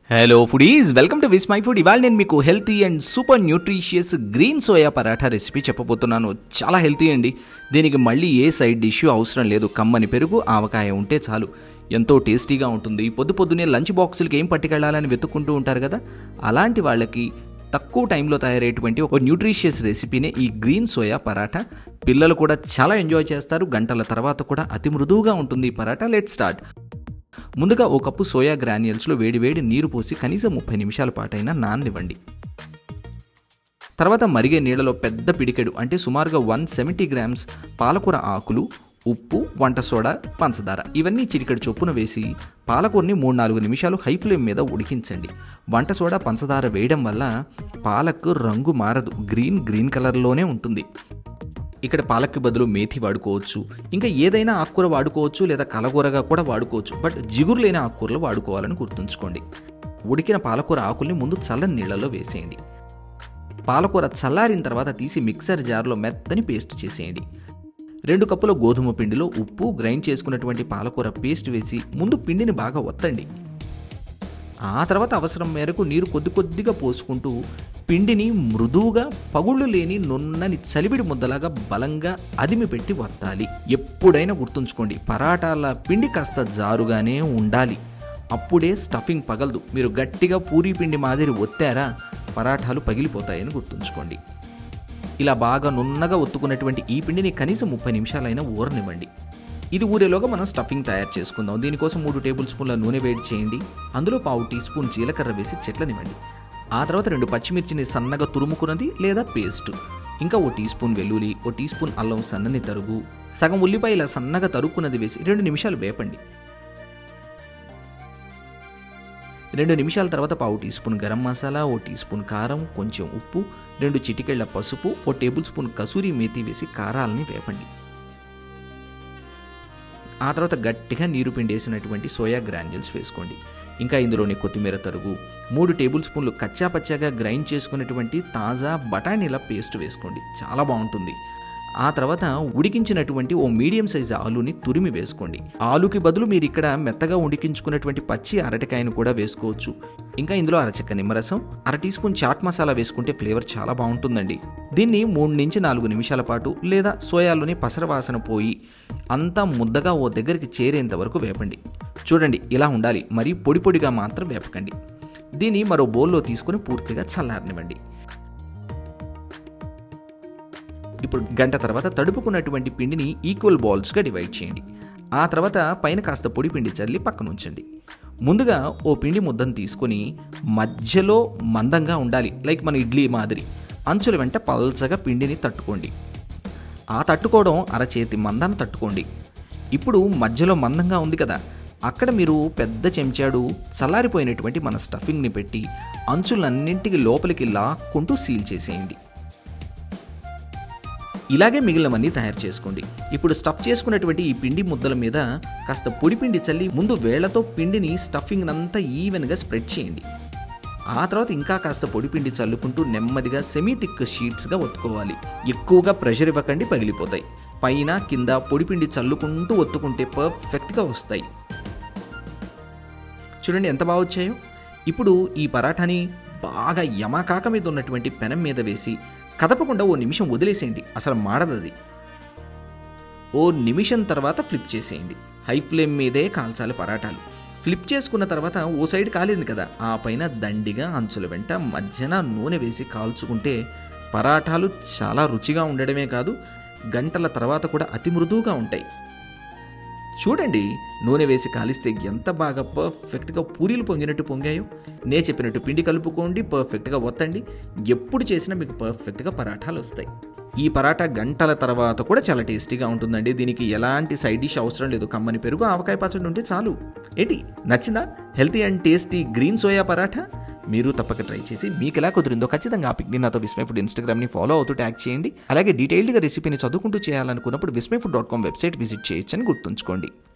hello foodies welcome to Vismai food ఇవాళ నేను మీకు healthy and super nutritious green soya paratha recipe చెప్పబోతున్నాను చాలా హెల్తీ అండి దీనికి మళ్ళీ ఏ సైడ్ డిష్ అవసరం లేదు కమ్మని పెరుగు ఆవకాయ ఉంటే చాలు ఎంతో టేస్టీగా ఉంటుంది పొద్దు పొద్దునే లంచ్ బాక్సులకి ఏం పట్టుకెళ్ళాలని వెతుక్కుంటూ ఉంటారు కదా అలాంటి వాళ్ళకి తక్కువ టైంలో తయారయ్యేటువంటి ఒక న్యూట్రిషియస్ రెసిపీనే ఈ గ్రీన్ సోయా పరాఠా పిల్లలు కూడా చాలా ఎంజాయ్ చేస్తారు గంటల తర్వాత కూడా అతి మృదువుగా ఉంటుంది ఈ పరాఠా లెట్ స్టార్ట్ ముందుగా ఓ కప్పు సోయా గ్రాన్యూల్స్లో వేడివేడి నీరు పోసి కనీసం ముప్పై నిమిషాల పాటైనా నాననివ్వండి తర్వాత మరిగే నీళ్ళలో పెద్ద పిడికెడు అంటే సుమారుగా వన్ సెవెంటీ గ్రామ్స్ పాలకూర ఆకులు ఉప్పు వంట సోడా పంచదార ఇవన్నీ చిరికడు చొప్పున వేసి పాలకూరని మూడు నాలుగు నిమిషాలు హై ఫ్లేమ్ మీద ఉడికించండి వంట సోడా పంచదార వేయడం వల్ల పాలకు రంగు మారదు గ్రీన్ గ్రీన్ కలర్లోనే ఉంటుంది ఇక్కడ పాలక్కి బదులు మేథి వాడుకోవచ్చు ఇంకా ఏదైనా ఆకుకూర వాడుకోవచ్చు లేదా కలగూరగా కూడా వాడుకోవచ్చు బట్ జిగురు లేని ఆకుకూరలు వాడుకోవాలని గుర్తుంచుకోండి ఉడికిన పాలకూర ఆకుల్ని ముందు చల్లని నీళ్ళలో వేసేయండి పాలకూర చల్లారిన తర్వాత తీసి మిక్సర్ జార్లో మెత్తని పేస్ట్ చేసేయండి రెండు కప్పుల గోధుమ పిండిలో ఉప్పు గ్రైండ్ చేసుకున్నటువంటి పాలకూర పేస్ట్ వేసి ముందు పిండిని బాగా ఒత్తండి ఆ తర్వాత అవసరం మేరకు నీరు కొద్ది కొద్దిగా పోసుకుంటూ పిండిని మృదువుగా పగుళ్ళు లేని నున్నని చలివిడి ముద్దలాగా బలంగా అదిమి పెట్టి వత్తాలి ఎప్పుడైనా గుర్తుంచుకోండి పరాటాల పిండి కాస్త జారుగానే ఉండాలి అప్పుడే స్టఫింగ్ పగలదు మీరు గట్టిగా పూరీ పిండి మాదిరి ఒత్తారా పరాఠాలు పగిలిపోతాయని గుర్తుంచుకోండి ఇలా బాగా నున్నగా ఒత్తుకున్నటువంటి ఈ పిండిని కనీసం ముప్పై నిమిషాలైనా ఊరనివ్వండి ఇది ఊరేలోగా మనం స్టఫింగ్ తయారు చేసుకుందాం దీనికోసం మూడు టేబుల్ స్పూన్ల నూనె వేడి చేయండి అందులో పావు టీ స్పూన్ జీలకర్ర వేసి చెట్లనివ్వండి ఆ తర్వాత రెండు పచ్చిమిర్చిని సన్నగా తురుముకున్నది లేదా పేస్ట్ ఇంకా ఓ టీ స్పూన్ వెల్లుల్లి ఓ టీ స్పూన్ అల్లం సన్నని తరుగు సగం ఉల్లిపాయ ఇలా సన్నగా తరుక్కున్నది వేసి రెండు నిమిషాలు వేపండి రెండు నిమిషాల తర్వాత పావు టీ స్పూన్ గరం మసాలా ఓ టీ స్పూన్ కారం కొంచెం ఉప్పు రెండు చిటికెళ్ల పసుపు ఓ టేబుల్ స్పూన్ కసూరి మేతి వేసి కారాలని వేపండి ఆ తర్వాత గట్టిగా నీరు పిండేసినటువంటి సోయా గ్రాన్యుల్స్ వేసుకోండి ఇంకా ఇందులోని కొత్తిమీర తరుగు మూడు టేబుల్ స్పూన్లు కచ్చా పచ్చాగా గ్రైండ్ చేసుకున్నటువంటి తాజా బఠానీల పేస్ట్ వేసుకోండి చాలా బాగుంటుంది ఆ తర్వాత ఉడికించినటువంటి ఓ మీడియం సైజ్ ఆలుని తురిమి వేసుకోండి ఆలుకి బదులు మీరు ఇక్కడ మెత్తగా ఉడికించుకున్నటువంటి పచ్చి అరటికాయను కూడా వేసుకోవచ్చు ఇంకా ఇందులో అరచక్క నిమ్మరసం అర టీ స్పూన్ చాట్ మసాలా వేసుకుంటే ఫ్లేవర్ చాలా బాగుంటుందండి దీన్ని మూడు నుంచి నాలుగు నిమిషాల పాటు లేదా సోయాలోని పసరవాసన పోయి అంతా ముద్దగా ఓ దగ్గరికి చేరేంత వరకు వేపండి చూడండి ఇలా ఉండాలి మరీ పొడి పొడిగా మాత్రం వేపకండి దీన్ని మరో బౌల్లో తీసుకుని పూర్తిగా చల్లారనివ్వండి ఇప్పుడు గంట తర్వాత తడుపుకున్నటువంటి పిండిని ఈక్వల్ బాల్స్గా డివైడ్ చేయండి ఆ తర్వాత పైన కాస్త పొడి పిండి చల్లి పక్కన ఉంచండి ముందుగా ఓ పిండి ముద్దను తీసుకొని మధ్యలో మందంగా ఉండాలి లైక్ మన ఇడ్లీ మాదిరి అంచుల వెంట పల్చగా పిండిని తట్టుకోండి ఆ తట్టుకోవడం అరచేతి మందాన తట్టుకోండి ఇప్పుడు మధ్యలో మందంగా ఉంది కదా అక్కడ మీరు పెద్ద చెంచాడు చల్లారిపోయినటువంటి మన స్టఫింగ్ని పెట్టి అంచులన్నింటికి లోపలికి లాక్కుంటూ సీల్ చేసేయండి ఇలాగే మిగిలినవన్నీ తయారు చేసుకోండి ఇప్పుడు స్టఫ్ చేసుకున్నటువంటి ఈ పిండి ముద్దల మీద కాస్త పొడి పిండి చల్లి ముందు వేళ్లతో పిండిని స్టఫింగ్ అంతా ఈవెన్గా స్ప్రెడ్ చేయండి ఆ తర్వాత ఇంకా కాస్త పొడి పిండి చల్లుకుంటూ నెమ్మదిగా సెమీ థిక్ షీట్స్గా ఒత్తుకోవాలి ఎక్కువగా ప్రెషర్ ఇవ్వకండి పగిలిపోతాయి పైన కింద పొడి పిండి చల్లుకుంటూ ఒత్తుకుంటే పర్ఫెక్ట్గా వస్తాయి చూడండి ఎంత బాగా వచ్చాయో ఇప్పుడు ఈ పరాఠాని బాగా యమాకాక మీద ఉన్నటువంటి పెనం మీద వేసి కదపకుండా ఓ నిమిషం వదిలేసేయండి అసలు మాడదది ఓ నిమిషం తర్వాత ఫ్లిప్ చేసేయండి హై ఫ్లేమ్ మీదే కాల్చాలి పరాటాలు ఫ్లిప్ చేసుకున్న తర్వాత ఓ సైడ్ కాలింది కదా ఆ పైన దండిగా అంచుల వెంట మధ్యన నూనె వేసి కాల్చుకుంటే పరాఠాలు చాలా రుచిగా ఉండడమే కాదు గంటల తర్వాత కూడా అతి మృదువుగా ఉంటాయి చూడండి నూనె వేసి కాలిస్తే ఎంత బాగా పర్ఫెక్ట్గా పూరీలు పొంగినట్టు పొంగాయో నే చెప్పినట్టు పిండి కలుపుకోండి పర్ఫెక్ట్గా ఒత్తండి ఎప్పుడు చేసినా మీకు పర్ఫెక్ట్గా పరాఠాలు వస్తాయి ఈ పరాటా గంటల తర్వాత కూడా చాలా టేస్టీగా ఉంటుందండి దీనికి ఎలాంటి సైడ్ డిష్ అవసరం లేదు కమ్మని పెరుగు ఆవకాయ పచ్చడి ఉంటే చాలు ఏంటి నచ్చిందా healthy and tasty green soya paratha మీరు తప్పక ట్రై చేసి మీకు ఎలా కుదిరిందో ఖచ్చితంగా ఆ పిక్ని నాతో విస్మై ఫుడ్ ఇన్స్టాగ్రామ్ని ఫాలో అవుతూ ట్యాగ్ చేయండి అలాగే డీటెయిల్డ్గా రెసిపీని చదువుకుంటూ చేయాలనుకున్నప్పుడు Vismai food dot com website visit చేయొచ్చని గుర్తుంచుకోండి